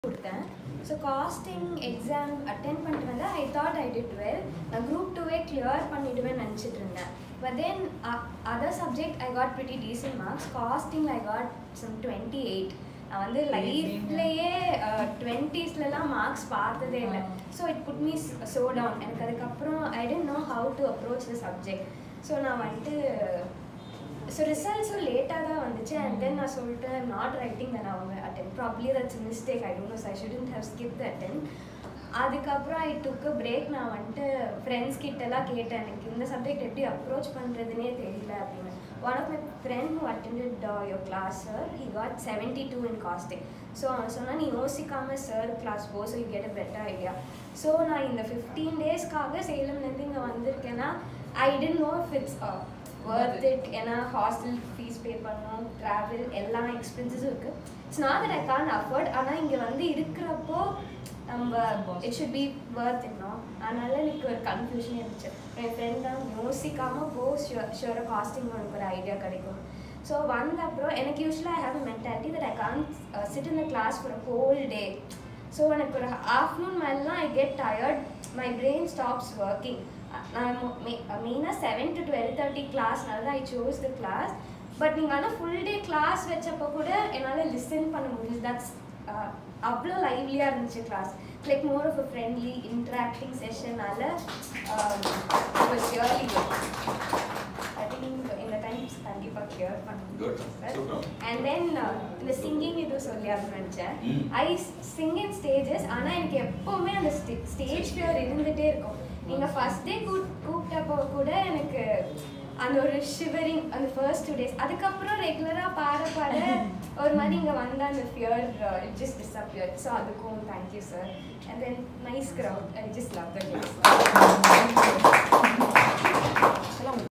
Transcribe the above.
கொடுத்தேன் so costing exam attend பண்ணிட்டு வந்து I thought I did well நான் குரூப் டூவே கிளியர் பண்ணிடுவேன்னு நினச்சிட்டு இருந்தேன் but then other subject I got pretty decent marks costing I got some twenty eight நான் வந்து லைஃப்லேயே டுவெண்ட்டீஸ்லலாம் மார்க்ஸ் பார்த்ததே இல்லை so it put me so down எனக்கு அதுக்கப்புறம் I didn't know how to approach the subject so நான் வந்துட்டு ஸோ ரிசல்ட்ஸும் லேட்டாக தான் வந்துச்சு அண்ட் தென் நான் சொல்லிட்டேன் நாட் ரைட்டிங் நான் அவங்க attend probably that's mistake I don't know I shouldn't have skip the attend அதுக்கப்புறம் ஐ டுக்கு பிரேக் நான் வந்துட்டு ஃப்ரெண்ட்ஸ் கிட்டலாம் கேட்டேன் எனக்கு இந்த சப்ஜெக்ட் எப்படி அப்ரோச் பண்ணுறதுனே தெரியல அப்படின்னு one of my friend who attended your class sir he got seventy two in costing so அவன் சொன்னால் நீ யோசிக்காமல் சார் கிளாஸ் போ so you get a better idea so நான் இந்த ஃபிஃப்டீன் டேஸ்க்காக சேலம்லேருந்து இங்கே வந்திருக்கேன்னா I didn't know if it's worth it ஏன்னா ஹாஸ்டல் ஃபீஸ் பே பண்ணணும் ட்ராவல் எல்லா எக்ஸ்பென்சஸும் இருக்குது it's not that I can afford ஆனால் இங்கே வந்து இருக்கிறப்போ நம்ம இட் ஷுட் பி ஒர்த் இன்னும் அதனால எனக்கு ஒரு கன்ஃபியூஷன் இருந்துச்சு என் ஃப்ரெண்ட் தான் யோசிக்காமல் போ ஷுவர் ஷுவராக காஸ்டிங் உனக்கு ஒரு ஐடியா கிடைக்கும் ஸோ வந்த அப்புறம் எனக்கு யூஸ்வலாக I have a mentality that I can sit in the class for whole day so எனக்கு ஒரு ஆஃப்டர்நூன் மேலாம் I get tired my brain stops working நான் மெயினாக செவன் டு டுவெல் தேர்ட்டி கிளாஸ்னால தான் I chose the class but நீங்கள் ஆனால் full day class வச்சப்போ கூட என்னால் லிசன் பண்ண முடியுது தட்ஸ் அவ்வளோ லைவ்லியாக இருந்துச்சு class like more of a friendly interacting செஷனால வாஸ் ரியலி ஐ திங்க் இந்த டைம்ஸ் கண்டிப்பாக கிளியர் Good. பண்ணுங்க Super. அண்ட் தென் இந்த சிங்கிங் இது சொல்லியாருன்னு நினச்சேன் ம். ஐ சிங் இன் ஸ்டேஜஸ் ஆனால் எனக்கு எப்போவுமே அந்த ஸ்டேஜ் ஃபியர் இருந்துகிட்டே இருக்கும் நீங்கள் ஃபர்ஸ்ட் டே கூ கூப்பிட்டப்போ கூட எனக்கு அந்த ஒரு ஷிவரிங் அந்த ஃபர்ஸ்ட் டூ டேஸ் அதுக்கப்புறம் ரெகுலராக பாட பாட ஒரு மாதிரி இங்கே வந்த அந்த fear it just disappear so அதுக்கும் thank you sir and then nice crowd I just love the class